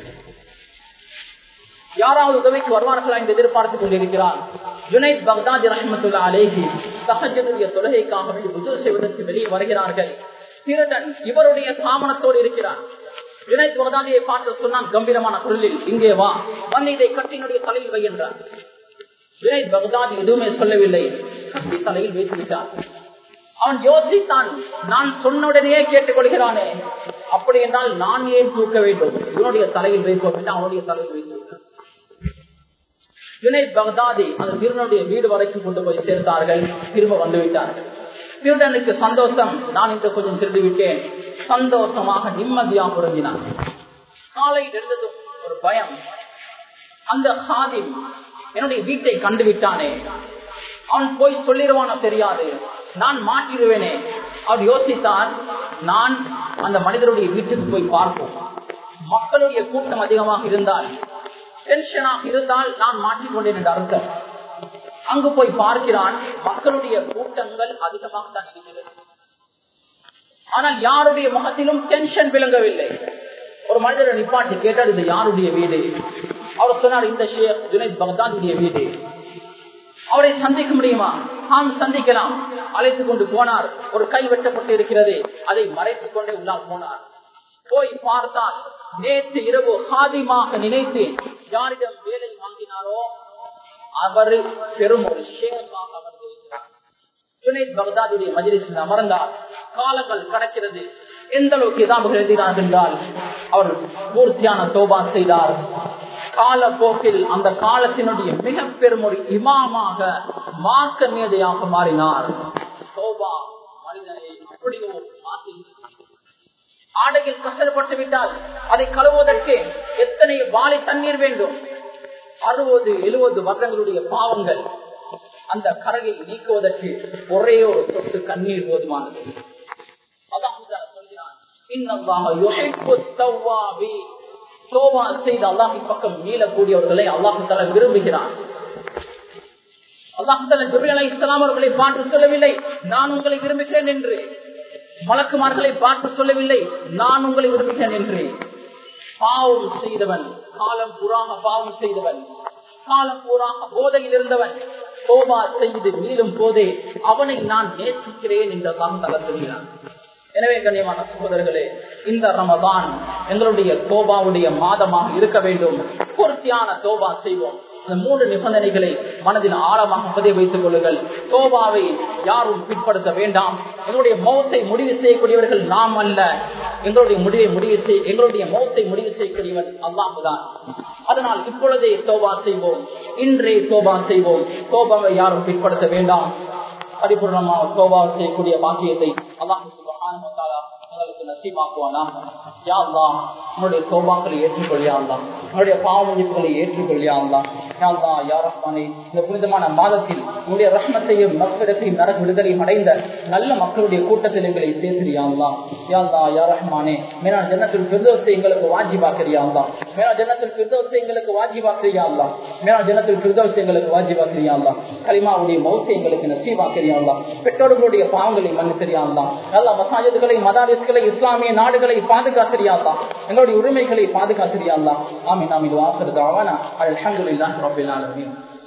யாராவது உதவிக்கு வருவார்களா என்று எதிர்பார்த்துக் கொண்டிருக்கிறார் ஜுனைத் பக்தாதி ரஹமத்துல்லா அலேஹி சஹஜனுடைய தொழுகைக்காக வேண்டி உதவி செய்வதற்கு வெளியே வருகிறார்கள் திருடன் இவருடைய சாமனத்தோடு இருக்கிறார் ஜுனைத் பக்தாதியை பார்த்து சொன்னான் கம்பீரமான குரலில் இங்கே வா வந்து இதை கட்டினுடைய தலையில் வை என்றார் ஜுனைத் பக்தாதி எதுவுமே சொல்லவில்லை கட்டி தலையில் வைத்து விட்டார் அவன் யோசித்தான் நான் சொன்னுடனே கேட்டுக் கொள்கிறானே அப்படி என்றால் நான் ஏன் தூக்க வேண்டும் இவனுடைய தலையில் வைத்து அவனுடைய தலையில் வைத்து விட்டான் யுனைத் பகதாதி அந்த திருடனுடைய வீடு வரைக்கும் கொண்டு போய் சேர்த்தார்கள் திரும்ப வந்து விட்டார்கள் திருடனுக்கு சந்தோஷம் நான் இந்த கொஞ்சம் திருடி விட்டேன் சந்தோஷமாக நிம்மதியாக உறங்கினான் காலையில் இருந்ததும் ஒரு பயம் அந்த ஹாதிம் என்னுடைய வீட்டை கண்டு விட்டானே அவன் போய் சொல்லிடுவானோ தெரியாது நான் மாட்டிடுவேனே அவர் யோசித்தார் நான் அந்த மனிதருடைய வீட்டுக்கு போய் பார்ப்போம் மக்களுடைய கூட்டம் அதிகமாக இருந்தால் டென்ஷனாக இருந்தால் நான் மாட்டிக்கொண்டேன் என்று அர்த்தம் அங்கு போய் பார்க்கிறான் மக்களுடைய கூட்டங்கள் அதிகமாக தான் இருக்கிறது ஆனால் யாருடைய முகத்திலும் டென்ஷன் விளங்கவில்லை ஒரு மனிதரை நிப்பாட்டி கேட்டால் இது யாருடைய வீடு அவர் சொன்னார் இந்த ஷேக் ஜுனைத் பக்தாதுடைய வீடு அவரை சந்திக்க முடியுமா ஆம் சந்திக்கலாம் அழைத்துக் கொண்டு போனார் ஒரு கை வெட்டப்பட்டு இருக்கிறது அதை மறைத்துக் கொண்டே உள்ளால் போனார் போய் பார்த்தால் நேற்று இரவு ஹாதிமாக நினைத்து யாரிடம் வேலை வாங்கினாரோ அவர் பெரும் ஒரு ஷேமாக அமர்ந்திருக்கிறார் ஜுனைத் பக்தாதுடைய மஜிலிசில் அமர்ந்தார் காலங்கள் கடக்கிறது எந்த அளவுக்கு ஏதாவது எழுதினார் என்றால் அவர் பூர்த்தியான தோபா செய்தார் காலப்போக்கில் அந்த காலத்தினுடைய மிக பெரும் ஒரு இமாமாக மார்க்க மேதையாக மாறினார் சோபா மனிதனை அப்படியோ மாற்றி ஆடையில் கஷ்டப்பட்டு விட்டால் அதை கழுவுவதற்கு எத்தனை வாளி தண்ணீர் வேண்டும் அறுபது எழுபது வருடங்களுடைய பாவங்கள் அந்த கரையை நீக்குவதற்கு ஒரே ஒரு சொட்டு கண்ணீர் போதுமானது அதான் சொல்கிறான் இன்னல்லாஹ யுஹிப்பு தவ்வாபீன் சோபா செய்து அல்லாஹின் பக்கம் மீளக்கூடியவர்களை அல்லாஹு தலா விரும்புகிறான் அல்லாஹு தலா ஜுபி அலை இஸ்லாம் அவர்களை பார்த்து சொல்லவில்லை நான் உங்களை விரும்புகிறேன் என்று மலக்குமார்களை பார்த்து சொல்லவில்லை நான் உங்களை விரும்புகிறேன் என்று பாவம் செய்தவன் காலம் புறாக பாவம் செய்தவன் காலம் பூராக போதையில் இருந்தவன் கோபா செய்து மீளும் போதே அவனை நான் நேசிக்கிறேன் என்றெல்லாம் தளர்த்துகிறான் எனவே கண்ணியமான சகோதரர்களே இந்த ரமதான் எங்களுடைய தோபாவுடைய மாதமாக இருக்க வேண்டும் பூர்த்தியான தோபா செய்வோம் அந்த மூன்று நிபந்தனைகளை மனதில் ஆழமாக பதிய வைத்துக் கொள்ளுங்கள் தோபாவை யாரும் பிற்படுத்த வேண்டாம் எங்களுடைய மௌத்தை முடிவு செய்யக்கூடியவர்கள் நாம் அல்ல எங்களுடைய முடிவை முடிவு செய் எங்களுடைய மௌத்தை முடிவு செய்யக்கூடியவன் அல்லாஹுதான் அதனால் இப்பொழுதே தோபா செய்வோம் இன்றே தோபா செய்வோம் தோபாவை யாரும் பிற்படுத்த வேண்டாம் பரிபூர்ணமாக தோபா செய்யக்கூடிய பாக்கியத்தை அல்லாஹு சுபஹானஹு வ தஆலா எங்களுக்கு நசீபாக்குவானா யா அல்லாஹ் உன்னுடைய தோபாக்களை ஏற்றுக்கொள்ளியா அல்லாஹ் உன்னுடைய பாவ மன்னிப்புகளை ஏற்றுக்கொள்ளியா அல்லாஹ் யா அல்லாஹ் யா ரஹ்மானே இந்த புனிதமான மாதத்தில் உன்னுடைய ரஹ்மத்தையும் மக்பிரத்தையும் நரக விடுதலையும் அடைந்த நல்ல மக்களுடைய கூட்டத்தில் எங்களை சேர்த்திரியா அல்லாஹ் யா அல்லாஹ் யா ரஹ்மானே மேலா ஜன்னத்தில் பிரதோசை எங்களுக்கு வாஜிபாக்கிறியா அல்லாஹ் மேலா ஜன்னத்தில் பிரதோசை எங்களுக்கு வாஜிபாக்கிறியா அல்லாஹ் மேலா ஜன்னத்தில் பிரதோசை எங்களுக்கு வாஜிபாக்கிறியா அல்லாஹ் கலிமாவுடைய மௌத்தை எங்களுக்கு நசீபாக்கிறியா அல்லாஹ் பெற்றோர்களுடைய பாவங்களை மன்னித்தறியா அல்லாஹ் நல்ல மசாஜிதுகளை மதாரிஸ்களை இஸ்லாமிய நாடுகளை பாதுகாத்திரியா அல்லாஹ் எங்களுடைய உரிமைகளை பாதுகாத்திரியா அல்லாஹ் ஆமீன் ஆமீன் வாசல் தாவானா அல்ஹம்துலில்லாஹி ரப்பில் ஆலமீன்